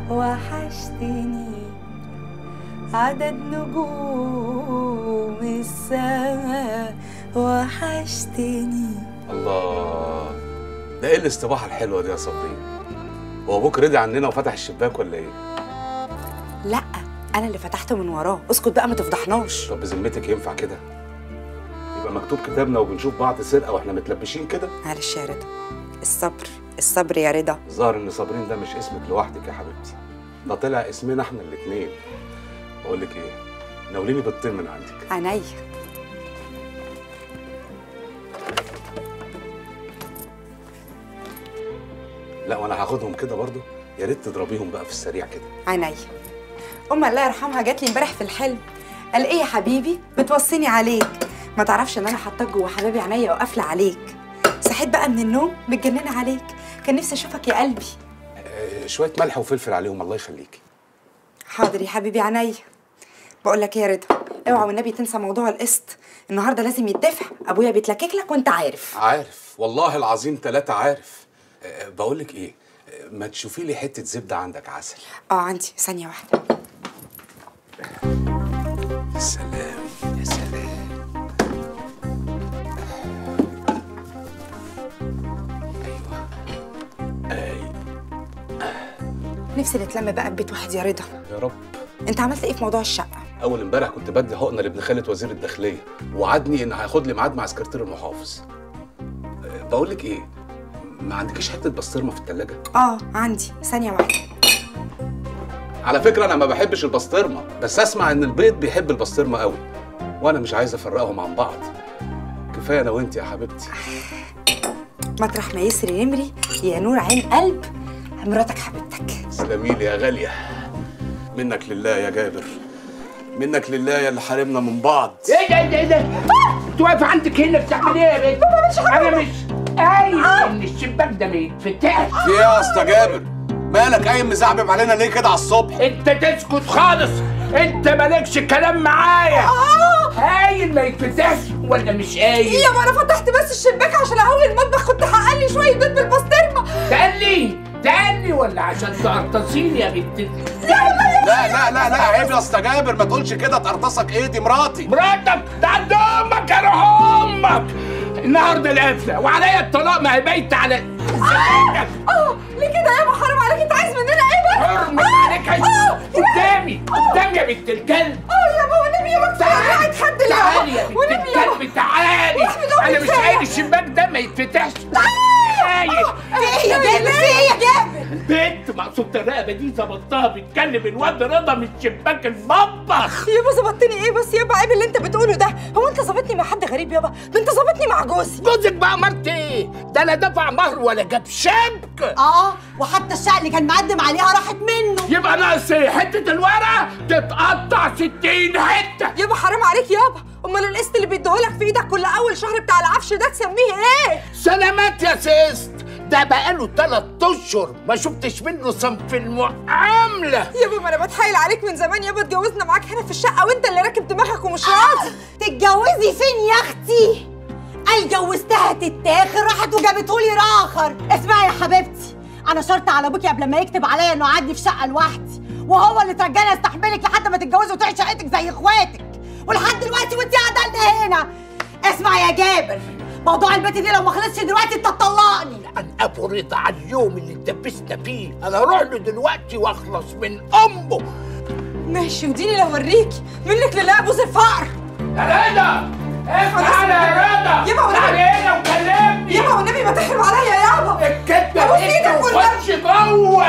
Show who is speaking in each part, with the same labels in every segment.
Speaker 1: وحشتني عدد نجوم السماء وحشتني
Speaker 2: الله ده ايه الاستباحه الحلوه دي يا صابرين هو ابوك رضي عننا وفتح الشباك ولا ايه
Speaker 1: لا انا اللي فتحته من وراه اسكت بقى ما تفضحناش
Speaker 2: طب بذمتك ينفع كده يبقى مكتوب كتابنا وبنشوف بعض سرقه واحنا متلبشين كده
Speaker 1: معلش يا رضا الصبر الصبر يا رضا
Speaker 2: الظاهر ان صابرين ده مش اسمك لوحدك يا حبيبتي ده طلع اسمنا احنا الاتنين بقول لك ايه ناوليني بيضتين من عندك
Speaker 1: عينيا
Speaker 2: لا وانا هاخدهم كده برضو يا ريت تضربيهم بقى في السريع كده
Speaker 1: عينيا ام الله يرحمها جات لي امبارح في الحلم قال ايه يا حبيبي بتوصيني عليك ما تعرفش ان انا حطاك جوه حبايبي عينيا وقافله عليك صحيت بقى من النوم متجننه عليك كان نفسي اشوفك يا قلبي
Speaker 2: آه، شويه ملح وفلفل عليهم الله يخليكي
Speaker 1: حاضر يا حبيبي عينيا بقول لك ايه يا رضا اوعى والنبي تنسى موضوع القسط النهارده لازم يدفع ابويا بيتلكك لك وانت عارف
Speaker 2: عارف والله العظيم ثلاثة عارف أه بقول لك ايه آه، ما تشوفي لي حته زبده عندك عسل
Speaker 1: اه عندي ثانيه واحده
Speaker 2: يا سلام يا سلام ايوه ايوه
Speaker 1: نفسي نتلم بقى في بيت واحد يا رضا
Speaker 2: يا رب
Speaker 1: انت عملت ايه في موضوع الشقه
Speaker 2: اول امبارح كنت بدي حقنه لابن خاله وزير الداخليه وعدني ان هياخد لي ميعاد مع سكرتير المحافظ أه بقول لك ايه ما عندكيش حته بسطرمه في الثلاجه
Speaker 1: اه عندي ثانيه واحده
Speaker 2: على فكره انا ما بحبش البسطرمه بس اسمع ان البيض بيحب البسطرمه قوي وانا مش عايز افرقهم عن بعض كفايه انا وانت يا حبيبتي
Speaker 1: مطرح ما يسري نمري يا نور عين قلب مراتك حبيبتك
Speaker 2: تسلمي لي يا غاليه منك لله يا جابر منك لله يا اللي حارمنا من بعض
Speaker 3: ايه ده ايه ده ايه ده؟ انت واقفه عندك هنا بتعمل ايه يا بنت؟ انا مش قايل ان الشباك ده ما يتفتحش
Speaker 2: في ايه يا اسطى جابر مالك قايم مزعبب علينا ليه كده على الصبح
Speaker 3: انت تسكت خالص انت مالكش كلام معايا قايل ما يتفتحش ولا مش قايل
Speaker 1: يابا انا فتحت بس الشباك عشان اهوي المطبخ كنت هقلي شويه بيض بالبسطرمه
Speaker 3: تقلي تقلي ولا عشان تقرطصيني يا بنت
Speaker 2: لا لا لا لا عيب يا اسطى جابر ما تقولش كده تقرطصك ايه دي مراتي
Speaker 3: مراتك ده عند امك يا روح امك النهارده القفله وعليا الطلاق ما هي بايته على زمانك
Speaker 1: اه ليه كده يابا حرام عليك انت عايز مننا ايه بس
Speaker 3: حرمت عليك عايز قدامي قدامي يا بنت الكلب
Speaker 1: اه يابا والنبي يابا كفايه قاعد حد
Speaker 3: تعالي يا بنت
Speaker 1: والنبي يابا
Speaker 3: الكلب تعالي
Speaker 1: واحمد ربنا
Speaker 3: انا مش
Speaker 1: كفاية.
Speaker 3: قايل الشباك ده ما يتفتحش قايل
Speaker 1: في ايه يا جابر في ايه يا جابر
Speaker 3: بنت مقصوبة الرقبة دي ظبطتها بتكلم الواد رضا من شباك المطبخ
Speaker 1: يابا ظبطتني ايه بس يابا عيب اللي انت بتقوله ده هو انت ظابطني مع حد غريب يابا ده انت ظابطني مع جوزي
Speaker 3: جوزك بقى مرت ايه؟ ده لا دفع مهر ولا جاب شبك
Speaker 4: اه وحتى الشقه اللي كان مقدم عليها راحت منه
Speaker 3: يبقى ناقص ايه؟ حتة الورقة تتقطع 60 حتة
Speaker 1: يابا حرام عليك يابا امال القسط اللي بيديهولك في ايدك كل اول شهر بتاع العفش ده تسميه ايه
Speaker 3: سلامات يا سيست ده بقاله تلات اشهر ما شفتش منه صنف المعاملة
Speaker 1: يابا ما انا بتحايل عليك من زمان يابا اتجوزنا معاك هنا في الشقه وانت اللي راكب دماغك ومش راضي
Speaker 4: تتجوزي فين يا اختي اي جوزتها تتاخر راحت وجابتهولي راخر اسمعي يا حبيبتي انا شرط على ابوكي قبل ما يكتب عليا انه قعدني في شقه لوحدي وهو اللي ترجاني استحملك لحد ما تتجوزي وتعيشي شقتك زي اخواتك ولحد دلوقتي وانت قاعده لنا هنا اسمع يا جابر موضوع البيت دي لو ما خلصش دلوقتي انت تطلقني
Speaker 3: أن أفرض على اليوم اللي اتلبسنا فيه أنا أروح له دلوقتي وأخلص من أمه
Speaker 1: ماشي وديني لو اوريكي منك لله يا بوز الفقر
Speaker 3: يا رضا افتح يا رضا
Speaker 1: يابا والنبي.
Speaker 3: تعالي هنا وكلمني
Speaker 1: يابا والنبي ما تحرم عليا يابا
Speaker 3: الكدبة
Speaker 1: أبوس
Speaker 3: انت
Speaker 1: إيدك والنبي.
Speaker 3: وخش جوه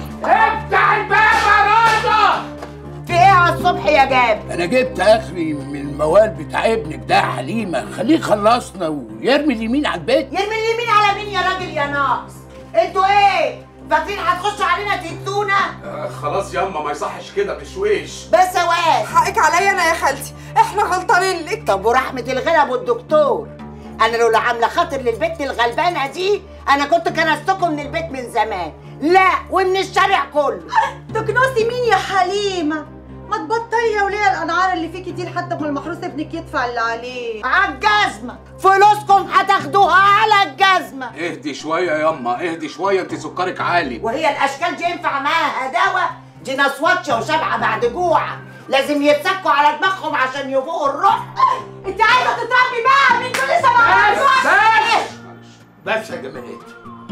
Speaker 3: افتح الباب يا رضا
Speaker 4: في ايه على الصبح يا جابر
Speaker 3: انا جبت اخري من الموال بتاع ابنك ده يا حليمه خليه يخلصنا ويرمي اليمين على البيت
Speaker 4: يرمي اليمين على مين يا راجل يا ناقص انتوا ايه فاكرين هتخشوا علينا تدونا
Speaker 2: آه خلاص ياما ما يصحش كده بشويش
Speaker 4: بس سواد
Speaker 1: حقك عليا انا يا خالتي احنا غلطانين لك
Speaker 4: طب ورحمة الغنى والدكتور أنا لولا عاملة خاطر للبت الغلبانة دي أنا كنت كنستكم من البيت من زمان لا ومن الشارع كله تكنسي مين يا حليمة ما تبطلي يا وليه الانعار اللي فيكي دي لحد ما المحروس ابنك يدفع اللي عليه على الجزمه فلوسكم هتاخدوها على الجزمه
Speaker 2: اهدي شويه ياما اهدي شويه انت سكرك عالي
Speaker 5: وهي الاشكال دي ينفع معاها هداوه دي ناس واطيه وشبعه بعد جوع لازم يتسكوا على دماغهم عشان يفوقوا الروح
Speaker 4: انت عايزه تتربي بقى من كل سبعة
Speaker 3: بس بس يا جمالات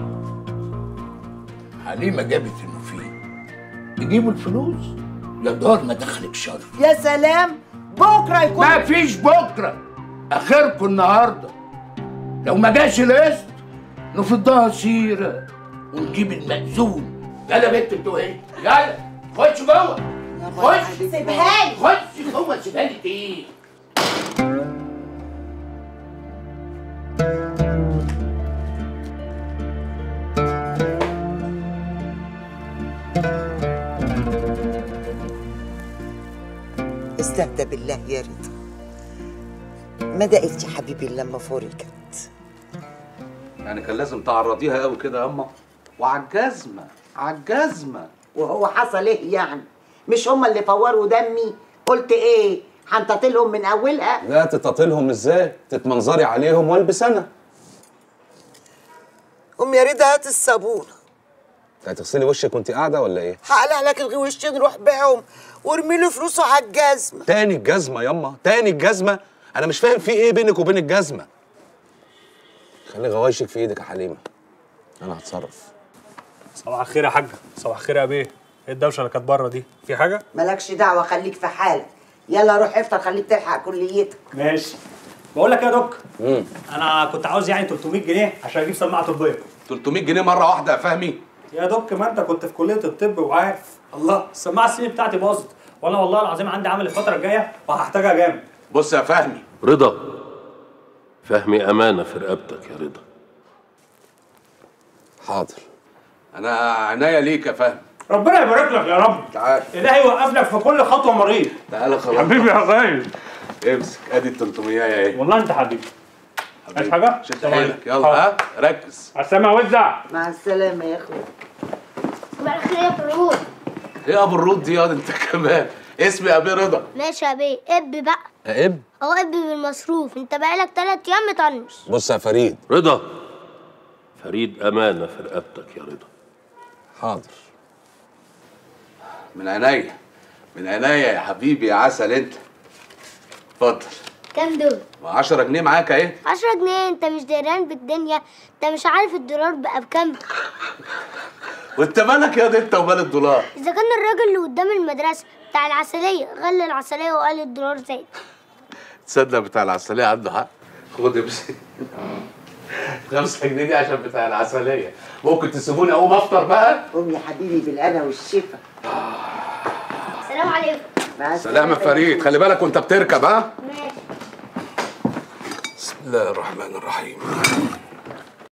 Speaker 3: حليمه جابت انه فيه يجيبوا الفلوس يا دار ما دخلك شر
Speaker 5: يا سلام بكره يكون
Speaker 3: ما فيش بكره اخركم النهارده لو ما جاش القسط نفضها سيره ونجيب المأذون يلا بنت انتوا ايه يلا خش جوه خش
Speaker 4: سيبها لي
Speaker 3: خش جوه سيبها لي ايه
Speaker 5: استهدى بالله يا رضا ما دقلت يا حبيبي لما فرجت
Speaker 2: يعني كان لازم تعرضيها قوي كده ياما وعالجزمه عالجزمه
Speaker 5: وهو حصل ايه يعني مش هما اللي فوروا دمي قلت ايه هنتطلهم من اولها
Speaker 2: لا تتطلهم ازاي تتمنظري عليهم والبس انا
Speaker 5: قوم يا رضا هات الصابونه
Speaker 2: هتغسلي وشك وانت قاعده ولا ايه
Speaker 5: هقلع لك الغوشتين روح بيعهم وارمي له فلوسه على الجزمه
Speaker 2: تاني الجزمه ياما تاني الجزمه انا مش فاهم في ايه بينك وبين الجزمه خلي غوايشك في ايدك يا حليمه انا هتصرف
Speaker 6: صباح الخير يا حاجه صباح الخير يا بيه ايه الدوشه اللي كانت بره دي في حاجه
Speaker 5: مالكش دعوه خليك في حالك يلا روح افطر خليك تلحق كليتك
Speaker 6: ماشي بقول لك إيه يا دوك
Speaker 2: امم
Speaker 6: انا كنت عاوز يعني 300 جنيه عشان اجيب سماعه طبيه
Speaker 2: 300 جنيه مره واحده يا فهمي
Speaker 6: يا دوك ما انت كنت في كليه الطب وعارف الله السماعه السنين بتاعتي باظت وانا والله العظيم عندي عمل الفتره الجايه وهحتاجها جامد
Speaker 2: بص يا فهمي
Speaker 7: رضا فهمي أمانة في رقبتك يا رضا
Speaker 2: حاضر انا عناية ليك يا فهمي
Speaker 6: ربنا يبارك لك يا رب
Speaker 2: تعال
Speaker 6: الهي يوقف لك في كل خطوه مريض
Speaker 2: تعالى خلاص
Speaker 6: حبيبي يا غايب
Speaker 2: امسك ادي ال 300 اهي
Speaker 6: والله انت حبيبي عايز حاجه؟
Speaker 2: شد
Speaker 6: تمام.
Speaker 2: حيلك يلا ها ركز
Speaker 6: على السلامه وزع
Speaker 5: مع السلامه يا اخويا
Speaker 8: صباح الخير يا فرود
Speaker 2: ايه يا ابو الرود دي ياض انت كمان اسمي ابي رضا
Speaker 8: ماشي يا بيه اب بقى
Speaker 2: اب
Speaker 8: هو اب بالمصروف انت بقالك تلات ايام مطنش
Speaker 2: بص يا فريد
Speaker 7: رضا فريد أمانة في رقبتك يا رضا
Speaker 2: حاضر من عينيا من عينيا يا حبيبي يا عسل انت اتفضل
Speaker 8: كام دول؟
Speaker 2: ما 10 جنيه معاك اهي
Speaker 8: 10 جنيه انت مش دايران بالدنيا انت مش عارف الدولار بقى بكام
Speaker 2: وانت مالك ياض انت ومال الدولار
Speaker 8: اذا كان الراجل اللي قدام المدرسه بتاع العسليه غلى العسليه وقال الدولار زاد
Speaker 2: تصدق بتاع العسلية عنده حق خد امسك 5 جنيه دي عشان بتاع العسلية ممكن تسيبوني اقوم افطر بقى
Speaker 5: قوم يا حبيبي بالهنا والشفا
Speaker 8: السلام عليكم
Speaker 5: مع
Speaker 2: سلام يا فريد خلي بالك وانت بتركب ها
Speaker 8: ماشي
Speaker 2: بسم الله الرحمن الرحيم